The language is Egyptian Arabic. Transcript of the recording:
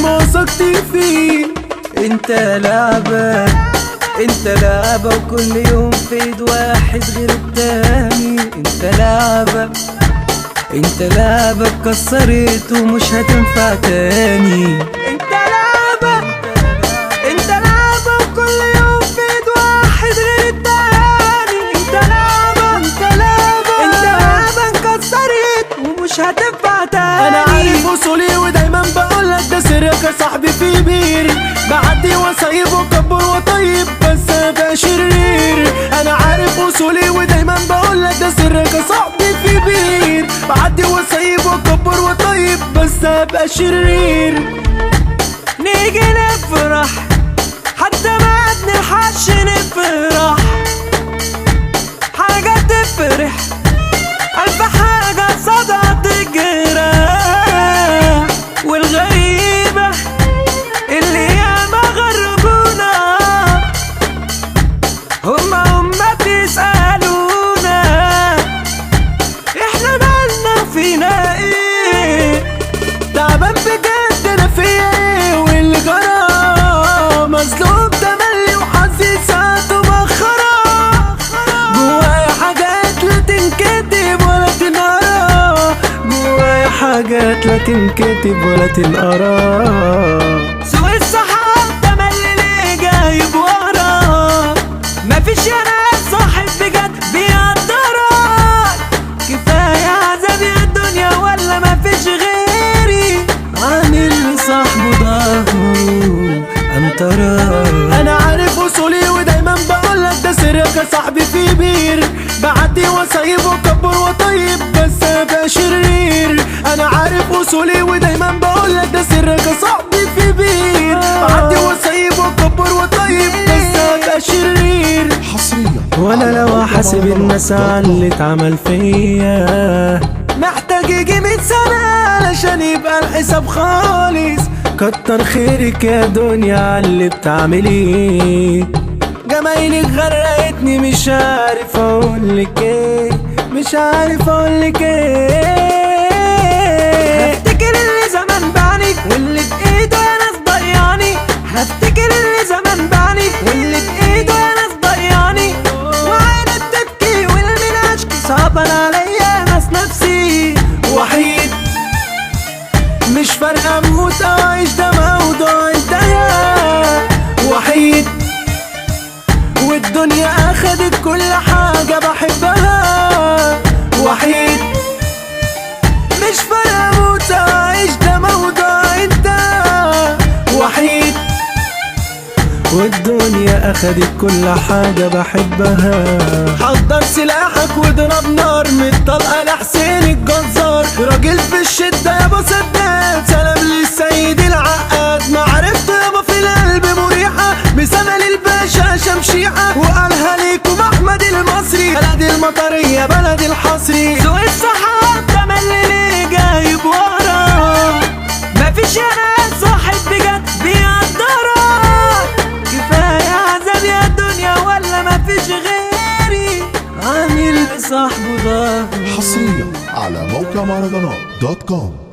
ما وثقت فيه انت لعبة انت لعبة وكل يوم في ايد واحد غير التاني انت لعبة انت لعبة اتكسرت ومش هتنفع تاني انت لعبة انت لعبة وكل يوم في ايد واحد غير التاني انت لعبة انت لعبة انت لعبة انكسرت ومش هتنفع تاني انا عارف اصولي ودايما بقولك ده سرك يا صاحبي في بير بعدي وسايب وكبر وطيب بس ابقى شرير انا عارف اصولي ودايما بقولك ده سرك يا صاحبي في بير بعدي وسايب وكبر وطيب بس ابقى شرير نيجي نفرح حتى ما نلحقش نفرح حاجة تفرح ألف حاجة صدى تجرح والغريبة اللي ياما غربونا هما هما بيسألونا احنا مالنا فينا ايه تعبان بجد انا فيا ايه واللي جرى مظلوم تملي وحظي ساعته مأخرة جوايا حاجات لا تنكتب ولا تنقرا جوايا حاجات لا تنكتب ولا تنقرا سوق الصحاب ده ملي ليه جايب ورا مفيش يا ناس صاحب بجد بيقدرك كفاية عذاب يا الدنيا ولا مفيش غيري عامل صاحبه ظهره أنترى انا عارف اصولي ودايما بقولك ده سرك يا صاحبي في بير بعدي وسايب وكبر وطيب بس ابقى شرير انا عارف اصولي ودايما بقولك ده سرك يا صاحبي في بير بعدي وسايب وكبر وطيب بس ابقى شرير حصريا وانا على لو موقع حاسب مهرجانات الناس دوت على كوم. اللي اتعمل فيا محتاج يجي 100 سنة علشان يبقى الحساب خالص كتر خيرك يا دنيا على اللي بتعمليه جمايلك غرقتني مش عارف اقولك ايه مش عارف اقولك ايه هفتكر اللي زمان بعني واللي بإيده يا ناس ضيعني هفتكر اللي زمان بعني واللي بإيده يا ناس ضيعني وعيني بتبكي والمين اشكي صعبان عليا ناس نفسي وحيد مش فارقة اموت او اعيش ده موضوع انتهى وحيد والدنيا اخدت كل حاجة بحبها وحيد مش فارقة اموت او اعيش ده موضوع انتهى وحيد والدنيا اخدت كل حاجة بحبها حضر سلاحك واضرب نار من الطلقة لحسين الجزار راجل في الشدة يابا سداد سلام للسيد العقاد معرفته يابا في القلب مريحة بسنة للباشا شمشيحة وقالها ليكم احمد المصري بلد المطرية بلد الحصري سوق الصحاب ده ملي ليه جايب ورا مفيش يا ناس صاحب بجد بيقدرك كفاية عذاب يا الدنيا ولا مفيش غيري عامل صاحبه ظهره حصريا على موقع مهرجانات دوت كوم